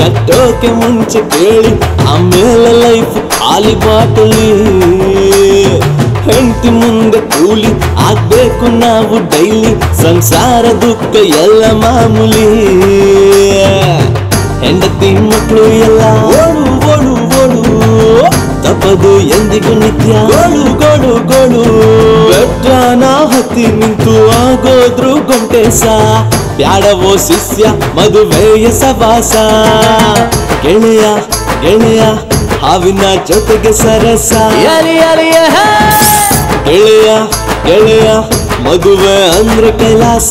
ಕಟ್ಟೋಕೆ ಮುಂಚೆ ಕೇಳಿ ಆಮೇಲೆ ಲೈಫ್ ಖಾಲಿ ಬಾಟಲಿ ಹೆಂಡತಿ ಮುಂದೆ ಕೂಲಿ ಆಗ್ಬೇಕು ನಾವು ಡೈಲಿ ಸಂಸಾರ ದುಃಖ ಎಲ್ಲ ಮಾಮೂಲಿ ಹೆಂಡತಿ ಮಕ್ಕಳು ಎಲ್ಲ ಓಡು ಓಡು ಓಡು ತಪ್ಪದು ಎಂದಿಗೂ ನಿತ್ಯ ಗೋಳು ಗೋಳು ಗೋಳು ಬೆಟ್ಟನ ಹತ್ತಿ ನಿಂತು ಆಗೋದ್ರು ಗೊಂಟೆ ಸಾ ಬ್ಯಾಡವೋ ಶಿಷ್ಯ ಮದುವೆಯ ಸವಾಸ ಗೆಳೆಯ ಗೆಳೆಯ ಹಾವಿನ ಜೊತೆಗೆ ಸರಸ ಗೆಳೆಯ ಗೆಳೆಯ ಮದುವೆ ಅಂದ್ರೆ ಕೈಲಾಸ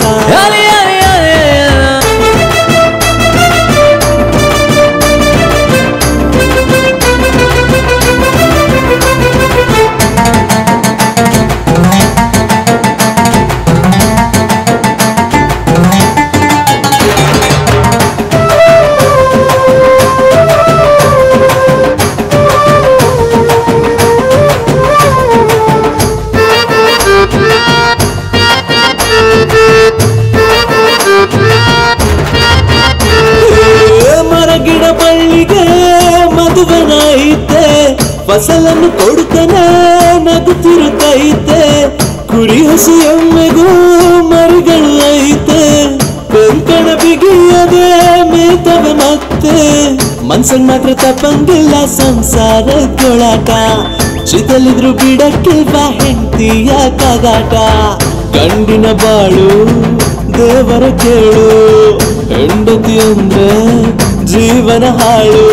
ಏ ಮರಗಿಡ ಬಳ್ಳಿಗೆ ಮದುವೆನೈತೆ ಫಸಲನ್ನು ಕೊಡುತ್ತಾನೆ ನಗುತ್ತಿರುತ್ತೈತೆ ಕುರಿ ಹಸು ಎಮ್ಮೆಗೂ ಮರಿಗಳು ಐತೆ ಕಂಕಣ ಬಿಗಿಯದೆ ಮೇತವೆ ಮತ್ತೆ ಮನ್ಸನ್ ಮಾತ್ರ ತಪ್ಪಂಗಿಲ್ಲ ಸಂಸಾರ ಕೊಳಾಟ ಚಿತಲಿದ್ರು ಬಿಡಕ್ಕಿಲ್ವಾ ಹೆಂಡತಿಯ ಕಾದಾಟ ಗಂಡಿನ ಬಾಳು ದೇವರ ಕೇಳು ಹೆಂಡತಿ ಅಂದ್ರೆ ಜೀವನ ಹಾಳು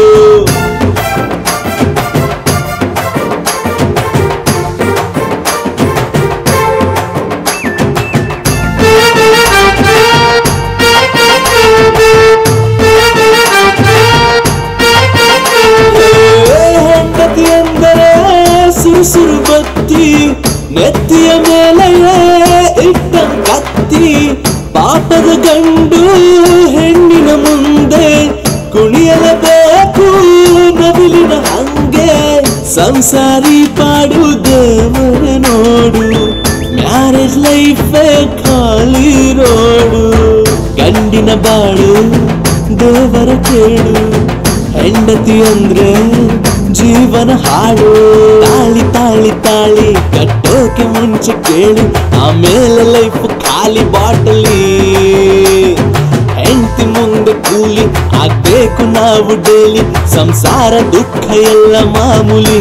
ಹೆಂಡತಿ ಎಂದರೆ ಸುರುಸುರು ಬತ್ತಿ ನೆತ್ತಿಯ ಮೇಲೆ ಇಟ್ಟ ಕತ್ತಿ ಪಾಪದ ಗಂಡು ಹೆಣ್ಣಿನ ಮುಂದೆ ಕುಣಿಯಲೇಬೇಕು ನವಿಲಿನ ಹಂಗೆ ಸಂಸಾರಿ ಪಾಡು ದೇವರ ನೋಡು ಮ್ಯಾರೇಜ್ ಲೈಫ್ ಖಾಲಿ ರೋಡು ಗಂಡಿನ ಬಾಳು ದೇವರ ಕೇಳು ಹೆಂಡತಿ ಅಂದ್ರೆ ಜೀವನ ಹಾಳು ತಾಳಿ ತಾಳಿ ತಾಳಿ ಕಟ್ಟೋಕೆ ಮುಂಚೆ ಕೇಳಿ ಆಮೇಲೆ ಲೈಫ್ ಖಾಲಿ ಬಾಟಲಿ ಹೆಂಡತಿ ಮುಂದೆ ಕೂಲಿ ಆಗ್ಬೇಕು ನಾವು ಡೈಲಿ ಸಂಸಾರ ದುಃಖ ಎಲ್ಲ ಮಾಮೂಲಿ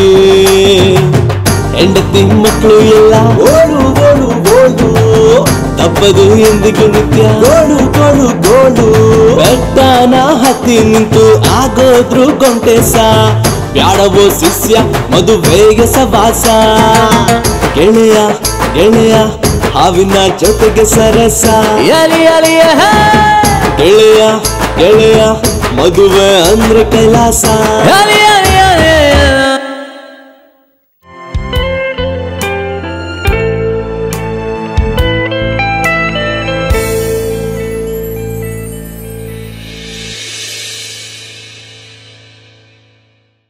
ಹೆಂಡತಿ ಮಕ್ಕಳು ಎಲ್ಲ ಓಡು ಓಡು ಓಡು ತಪ್ಪದು ಎಂದಿಗೂ ನಿತ್ಯ ಗೋಳು ಗೋಳು ಗೋಳು ಬೆಟ್ಟನ ಹತ್ತಿ ನಿಂತು ಆಗೋದ್ರು ಗೊಂಟೆ ಸಾ ಬ್ಯಾಡವೋ ಶಿಷ್ಯ ಮದುವೆಗೆ ಸವಾಸ ಗೆಳೆಯ ಗೆಳೆಯ ಹಾವಿನ ಜೊತೆಗೆ ಸರಸ ಗೆಳೆಯ ಗೆಳೆಯ ಮದುವೆ ಅಂದ್ರೆ ಕೈಲಾಸ